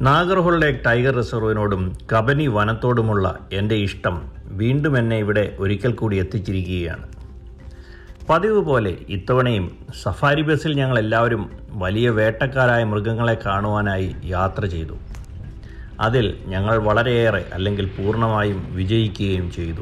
നാഗർഹോൾ ലേക്ക് ടൈഗർ റിസർവിനോടും കബനി വനത്തോടുമുള്ള എൻ്റെ ഇഷ്ടം വീണ്ടും എന്നെ ഇവിടെ ഒരിക്കൽ കൂടി എത്തിച്ചിരിക്കുകയാണ് പതിവ് പോലെ ഇത്തവണയും സഫാരി ബസ്സിൽ ഞങ്ങൾ എല്ലാവരും വലിയ വേട്ടക്കാരായ മൃഗങ്ങളെ കാണുവാനായി യാത്ര ചെയ്തു അതിൽ ഞങ്ങൾ വളരെയേറെ അല്ലെങ്കിൽ പൂർണ്ണമായും വിജയിക്കുകയും ചെയ്തു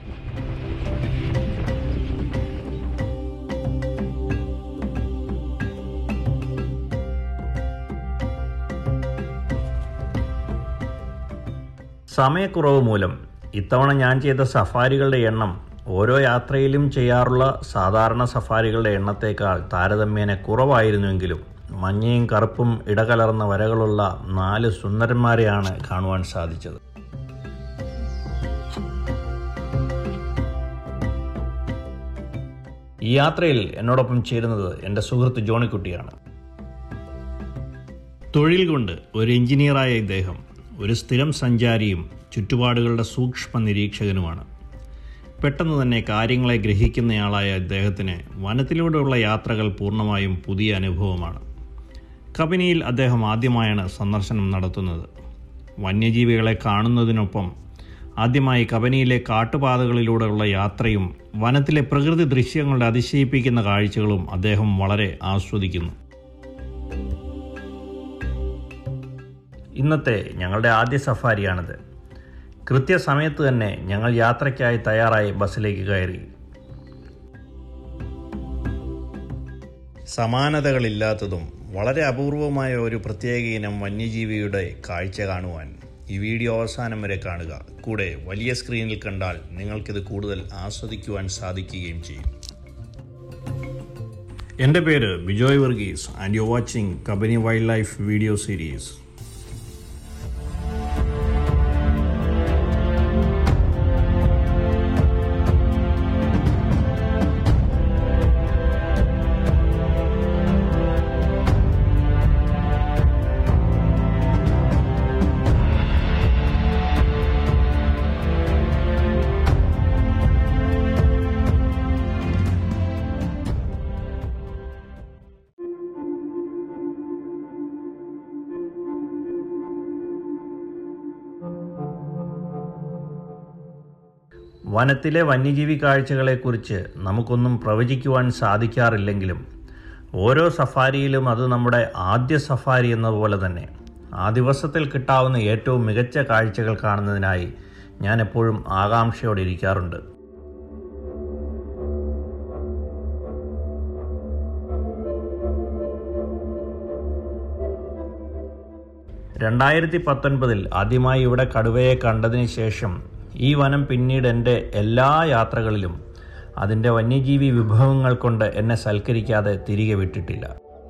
സമയക്കുറവ് മൂലം ഇത്തവണ ഞാൻ ചെയ്ത സഫാരികളുടെ എണ്ണം ഓരോ യാത്രയിലും ചെയ്യാറുള്ള സാധാരണ സഫാരികളുടെ എണ്ണത്തേക്കാൾ താരതമ്യേന കുറവായിരുന്നുവെങ്കിലും മഞ്ഞയും കറുപ്പും ഇടകലർന്ന വരകളുള്ള നാല് സുന്ദരന്മാരെയാണ് കാണുവാൻ സാധിച്ചത് ഈ യാത്രയിൽ എന്നോടൊപ്പം ചേരുന്നത് എൻ്റെ സുഹൃത്ത് ജോണിക്കുട്ടിയാണ് തൊഴിൽ കൊണ്ട് ഒരു എഞ്ചിനീയറായ ഇദ്ദേഹം ഒരു സ്ഥിരം സഞ്ചാരിയും ചുറ്റുപാടുകളുടെ സൂക്ഷ്മ നിരീക്ഷകനുമാണ് പെട്ടെന്ന് തന്നെ കാര്യങ്ങളെ ഗ്രഹിക്കുന്നയാളായ ഇദ്ദേഹത്തിന് വനത്തിലൂടെയുള്ള യാത്രകൾ പൂർണ്ണമായും പുതിയ അനുഭവമാണ് കബനിയിൽ അദ്ദേഹം ആദ്യമായാണ് സന്ദർശനം നടത്തുന്നത് വന്യജീവികളെ കാണുന്നതിനൊപ്പം ആദ്യമായി കബനിയിലെ കാട്ടുപാതകളിലൂടെയുള്ള യാത്രയും വനത്തിലെ പ്രകൃതി ദൃശ്യങ്ങളുടെ അതിശയിപ്പിക്കുന്ന കാഴ്ചകളും അദ്ദേഹം വളരെ ആസ്വദിക്കുന്നു ഇന്നത്തെ ഞങ്ങളുടെ ആദ്യ സഫാരിയാണിത് കൃത്യസമയത്ത് തന്നെ ഞങ്ങൾ യാത്രയ്ക്കായി തയ്യാറായി ബസ്സിലേക്ക് കയറി സമാനതകളില്ലാത്തതും വളരെ അപൂർവമായ ഒരു പ്രത്യേക ഇനം വന്യജീവിയുടെ കാഴ്ച കാണുവാൻ ഈ വീഡിയോ അവസാനം വരെ കാണുക കൂടെ വലിയ സ്ക്രീനിൽ കണ്ടാൽ നിങ്ങൾക്കിത് കൂടുതൽ ആസ്വദിക്കുവാൻ സാധിക്കുകയും ചെയ്യും എൻ്റെ പേര് Bijoy Varghese and you watching Kabini wild life video series വനത്തിലെ വന്യജീവി കാഴ്ചകളെക്കുറിച്ച് നമുക്കൊന്നും പ്രവചിക്കുവാൻ സാധിക്കാറില്ലെങ്കിലും ഓരോ സഫാരിയിലും അത് നമ്മുടെ ആദ്യ സഫാരി എന്നതുപോലെ തന്നെ ആ ദിവസത്തിൽ കിട്ടാവുന്ന ഏറ്റവും മികച്ച കാഴ്ചകൾ കാണുന്നതിനായി ഞാൻ എപ്പോഴും ആകാംക്ഷയോടെ ഇരിക്കാറുണ്ട് രണ്ടായിരത്തി പത്തൊൻപതിൽ ആദ്യമായി ഇവിടെ കടുവയെ കണ്ടതിന് ശേഷം ഈ വനം പിന്നീട് എൻ്റെ എല്ലാ യാത്രകളിലും അതിൻ്റെ വന്യജീവി വിഭവങ്ങൾ കൊണ്ട് എന്നെ സൽക്കരിക്കാതെ തിരികെ വിട്ടിട്ടില്ല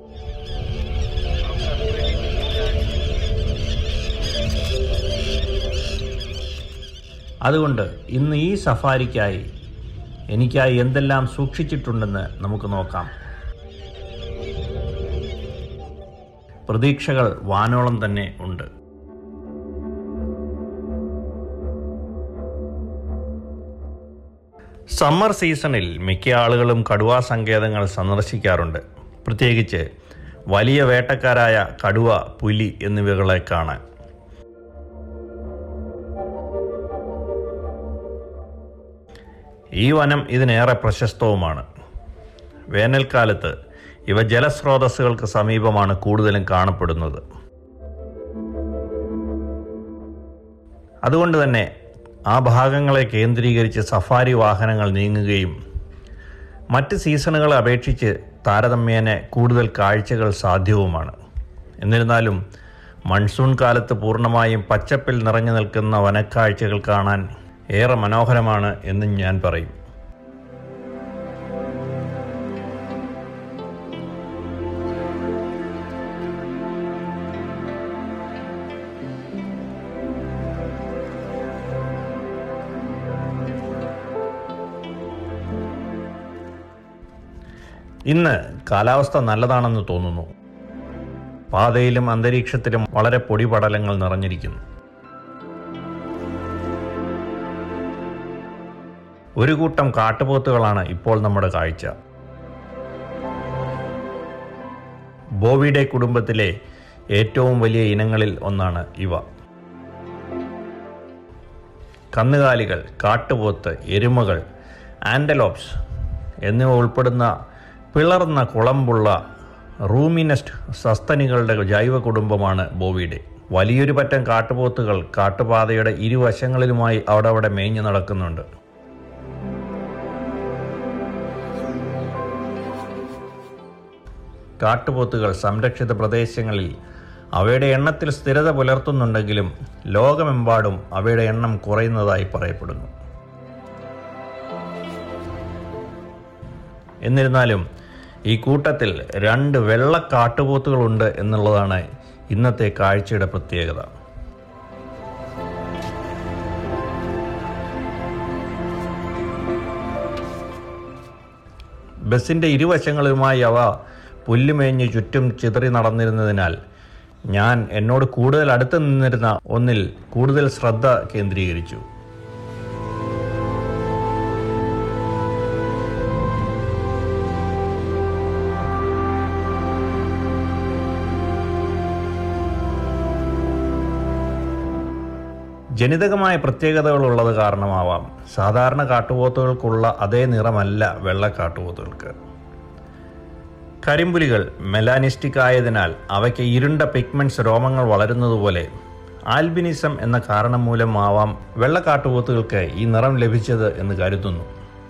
അതുകൊണ്ട് ഇന്ന് ഈ സഫാരിക്കായി എനിക്കായി എന്തെല്ലാം സൂക്ഷിച്ചിട്ടുണ്ടെന്ന് നമുക്ക് നോക്കാം പ്രതീക്ഷകൾ വാനോളം തന്നെ ഉണ്ട് സമ്മർ സീസണിൽ മിക്ക ആളുകളും കടുവാ സങ്കേതങ്ങൾ സന്ദർശിക്കാറുണ്ട് പ്രത്യേകിച്ച് വലിയ വേട്ടക്കാരായ കടുവ പുലി എന്നിവകളെ കാണാൻ ഈ വനം ഇതിനേറെ പ്രശസ്തവുമാണ് വേനൽക്കാലത്ത് ഇവ ജലസ്രോതസ്സുകൾക്ക് സമീപമാണ് കൂടുതലും കാണപ്പെടുന്നത് അതുകൊണ്ട് തന്നെ ആ ഭാഗങ്ങളെ കേന്ദ്രീകരിച്ച് സഫാരി വാഹനങ്ങൾ നീങ്ങുകയും മറ്റ് സീസണുകളെ അപേക്ഷിച്ച് താരതമ്യേന കൂടുതൽ കാഴ്ചകൾ സാധ്യവുമാണ് എന്നിരുന്നാലും മൺസൂൺ കാലത്ത് പൂർണ്ണമായും പച്ചപ്പിൽ നിറഞ്ഞു നിൽക്കുന്ന വനക്കാഴ്ചകൾ കാണാൻ ഏറെ മനോഹരമാണ് എന്നും ഞാൻ പറയും ഇന്ന് കാലാവസ്ഥ നല്ലതാണെന്ന് തോന്നുന്നു പാതയിലും അന്തരീക്ഷത്തിലും വളരെ പൊടിപടലങ്ങൾ നിറഞ്ഞിരിക്കുന്നു ഒരു കൂട്ടം കാട്ടുപോത്തുകളാണ് ഇപ്പോൾ നമ്മുടെ കാഴ്ച ബോവിയുടെ കുടുംബത്തിലെ ഏറ്റവും വലിയ ഇനങ്ങളിൽ ഒന്നാണ് ഇവ കന്നുകാലികൾ കാട്ടുപോത്ത് എരുമകൾ ആൻഡലോപ്സ് എന്നിവ ഉൾപ്പെടുന്ന പിളർന്ന കുളമ്പുള്ള റൂമിനസ്റ്റ് സസ്തനികളുടെ ജൈവ കുടുംബമാണ് ബോവിയുടെ വലിയൊരു പറ്റം കാട്ടുപോത്തുകൾ കാട്ടുപാതയുടെ ഇരുവശങ്ങളിലുമായി അവിടെ അവിടെ മേഞ്ഞു നടക്കുന്നുണ്ട് കാട്ടുപോത്തുകൾ സംരക്ഷിത പ്രദേശങ്ങളിൽ അവയുടെ എണ്ണത്തിൽ സ്ഥിരത പുലർത്തുന്നുണ്ടെങ്കിലും ലോകമെമ്പാടും അവയുടെ എണ്ണം കുറയുന്നതായി പറയപ്പെടുന്നു എന്നിരുന്നാലും ഈ കൂട്ടത്തിൽ രണ്ട് വെള്ള കാട്ടുപോത്തുകളുണ്ട് എന്നുള്ളതാണ് ഇന്നത്തെ കാഴ്ചയുടെ പ്രത്യേകത ബസിൻ്റെ ഇരുവശങ്ങളുമായി അവ പുല്ലുമേഞ്ഞ് ചുറ്റും ചിതറി നടന്നിരുന്നതിനാൽ ഞാൻ എന്നോട് കൂടുതൽ അടുത്ത് നിന്നിരുന്ന ഒന്നിൽ കൂടുതൽ ശ്രദ്ധ കേന്ദ്രീകരിച്ചു ജനിതകമായ പ്രത്യേകതകളുള്ളത് കാരണമാവാം സാധാരണ കാട്ടുപോത്തുകൾക്കുള്ള അതേ നിറമല്ല വെള്ള കാട്ടുപോത്തുകൾക്ക് കരിമ്പുലികൾ മെലാനിസ്റ്റിക് ആയതിനാൽ അവയ്ക്ക് ഇരുണ്ട പിഗ്മെന്റ്സ് രോമങ്ങൾ വളരുന്നതുപോലെ ആൽബിനിസം എന്ന കാരണം മൂലമാവാം വെള്ളക്കാട്ടുപോത്തുകൾക്ക് ഈ നിറം ലഭിച്ചത് എന്ന് കരുതുന്നു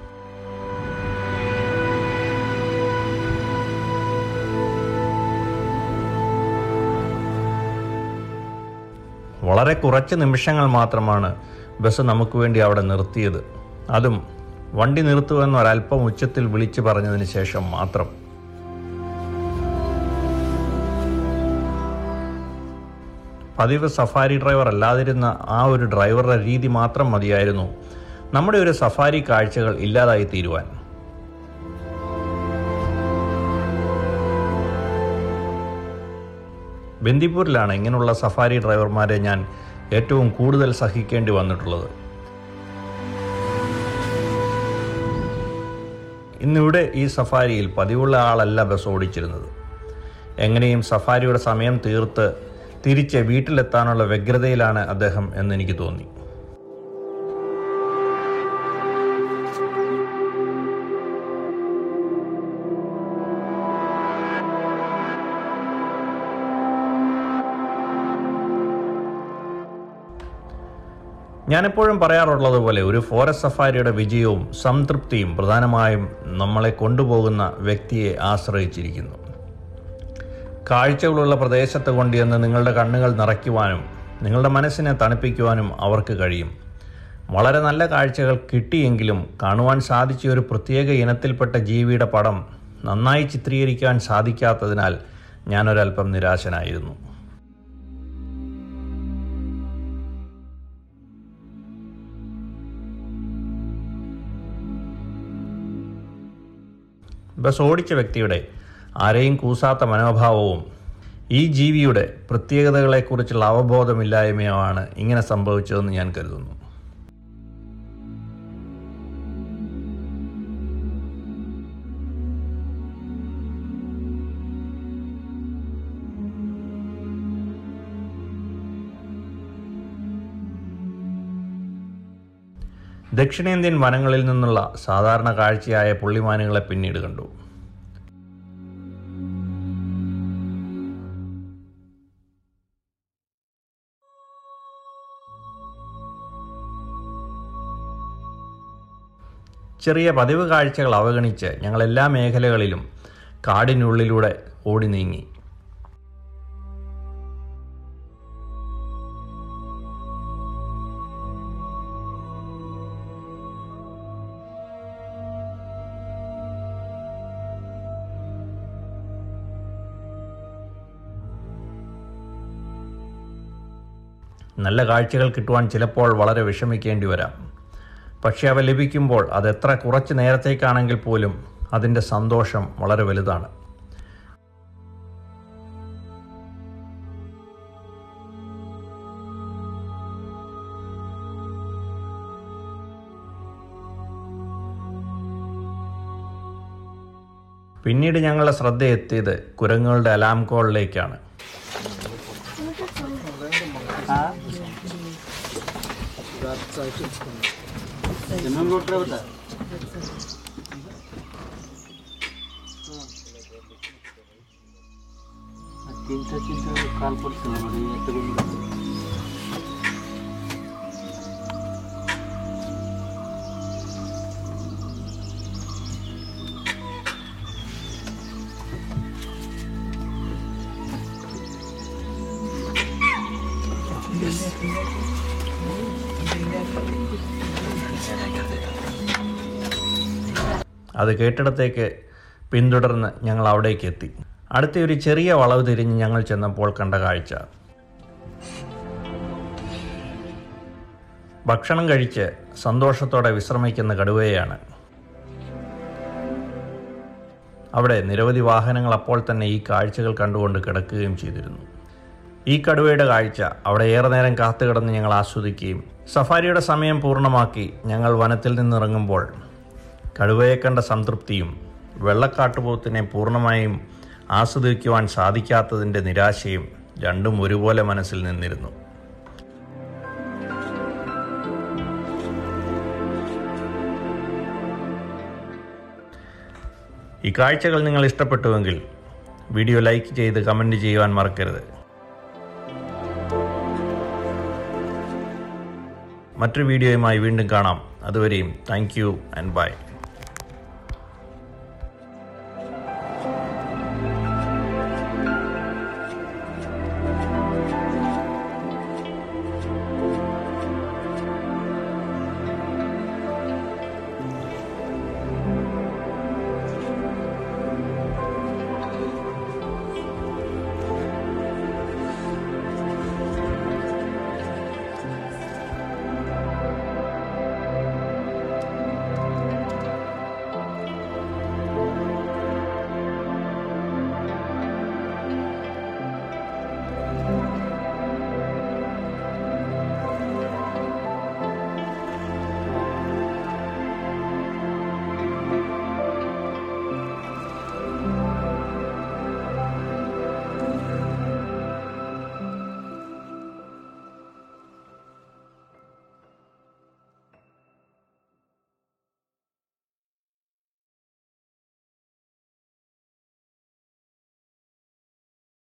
വളരെ കുറച്ച് നിമിഷങ്ങൾ മാത്രമാണ് ബസ് നമുക്ക് വേണ്ടി അവിടെ നിർത്തിയത് അതും വണ്ടി നിർത്തുമെന്ന് ഒരല്പം ഉച്ചത്തിൽ വിളിച്ചു പറഞ്ഞതിന് ശേഷം മാത്രം പതിവ് സഫാരി ഡ്രൈവർ അല്ലാതിരുന്ന ആ ഒരു ഡ്രൈവറുടെ രീതി മാത്രം മതിയായിരുന്നു നമ്മുടെ ഒരു സഫാരി കാഴ്ചകൾ ഇല്ലാതായി തീരുവാൻ ബന്ദിപ്പൂരിലാണ് ഇങ്ങനെയുള്ള സഫാരി ഡ്രൈവർമാരെ ഞാൻ ഏറ്റവും കൂടുതൽ സഹിക്കേണ്ടി വന്നിട്ടുള്ളത് ഇന്നിവിടെ ഈ സഫാരിയിൽ പതിവുള്ള ആളല്ല ബസ് ഓടിച്ചിരുന്നത് എങ്ങനെയും സഫാരിയുടെ സമയം തീർത്ത് തിരിച്ച് വീട്ടിലെത്താനുള്ള വ്യഗ്രതയിലാണ് അദ്ദേഹം എന്നെനിക്ക് തോന്നി ഞാനെപ്പോഴും പറയാറുള്ളത് പോലെ ഒരു ഫോറസ്റ്റ് സഫാരിയുടെ വിജയവും സംതൃപ്തിയും പ്രധാനമായും നമ്മളെ കൊണ്ടുപോകുന്ന വ്യക്തിയെ ആശ്രയിച്ചിരിക്കുന്നു കാഴ്ചകളുള്ള പ്രദേശത്ത് കൊണ്ടുവന്ന് നിങ്ങളുടെ കണ്ണുകൾ നിറയ്ക്കുവാനും നിങ്ങളുടെ മനസ്സിനെ തണുപ്പിക്കുവാനും അവർക്ക് കഴിയും വളരെ നല്ല കാഴ്ചകൾ കിട്ടിയെങ്കിലും കാണുവാൻ സാധിച്ച ഒരു പ്രത്യേക ഇനത്തിൽപ്പെട്ട ജീവിയുടെ പടം നന്നായി ചിത്രീകരിക്കാൻ സാധിക്കാത്തതിനാൽ ഞാനൊരല്പം നിരാശനായിരുന്നു ബസ് ഓടിച്ച വ്യക്തിയുടെ ആരെയും കൂസാത്ത മനോഭാവവും ഈ ജീവിയുടെ പ്രത്യേകതകളെക്കുറിച്ചുള്ള അവബോധമില്ലായ്മയുമാണ് ഇങ്ങനെ സംഭവിച്ചതെന്ന് ഞാൻ കരുതുന്നു ദക്ഷിണേന്ത്യൻ വനങ്ങളിൽ നിന്നുള്ള സാധാരണ കാഴ്ചയായ പുള്ളിമാനുകളെ പിന്നീട് കണ്ടു ചെറിയ പതിവ് കാഴ്ചകൾ അവഗണിച്ച് ഞങ്ങൾ എല്ലാ മേഖലകളിലും കാടിനുള്ളിലൂടെ ഓടി നീങ്ങി നല്ല കാഴ്ചകൾ കിട്ടുവാൻ ചിലപ്പോൾ വളരെ വിഷമിക്കേണ്ടി വരാം പക്ഷേ അവ ലഭിക്കുമ്പോൾ അത് എത്ര കുറച്ച് നേരത്തേക്കാണെങ്കിൽ പോലും അതിൻ്റെ സന്തോഷം വളരെ വലുതാണ് പിന്നീട് ഞങ്ങളുടെ ശ്രദ്ധ എത്തിയത് കുരങ്ങുകളുടെ അലാം കോളിലേക്കാണ് जमीन गोट होता चिंता चिंता काल पडतो ना അത് കേട്ടിടത്തേക്ക് പിന്തുടർന്ന് ഞങ്ങൾ അവിടേക്ക് എത്തി അടുത്ത ഒരു ചെറിയ വളവ് തിരിഞ്ഞ് ഞങ്ങൾ ചെന്നപ്പോൾ കണ്ട കാഴ്ച ഭക്ഷണം കഴിച്ച് സന്തോഷത്തോടെ വിശ്രമിക്കുന്ന കടുവയാണ് അവിടെ നിരവധി വാഹനങ്ങൾ അപ്പോൾ തന്നെ ഈ കാഴ്ചകൾ കണ്ടുകൊണ്ട് കിടക്കുകയും ചെയ്തിരുന്നു ഈ കടുവയുടെ കാഴ്ച അവിടെ ഏറെ നേരം കാത്തു കിടന്ന് ഞങ്ങൾ ആസ്വദിക്കുകയും സഫാരിയുടെ സമയം പൂർണ്ണമാക്കി ഞങ്ങൾ വനത്തിൽ നിന്നിറങ്ങുമ്പോൾ കടുവയെ കണ്ട സംതൃപ്തിയും വെള്ളക്കാട്ടുപോത്തിനെ പൂർണ്ണമായും ആസ്വദിക്കുവാൻ സാധിക്കാത്തതിൻ്റെ നിരാശയും രണ്ടും ഒരുപോലെ മനസ്സിൽ നിന്നിരുന്നു ഈ കാഴ്ചകൾ നിങ്ങൾ ഇഷ്ടപ്പെട്ടുവെങ്കിൽ വീഡിയോ ലൈക്ക് ചെയ്ത് കമൻറ്റ് ചെയ്യുവാൻ മറക്കരുത് മറ്റൊരു വീഡിയോയുമായി വീണ്ടും കാണാം അതുവരെയും താങ്ക് യു ആൻഡ് ബൈ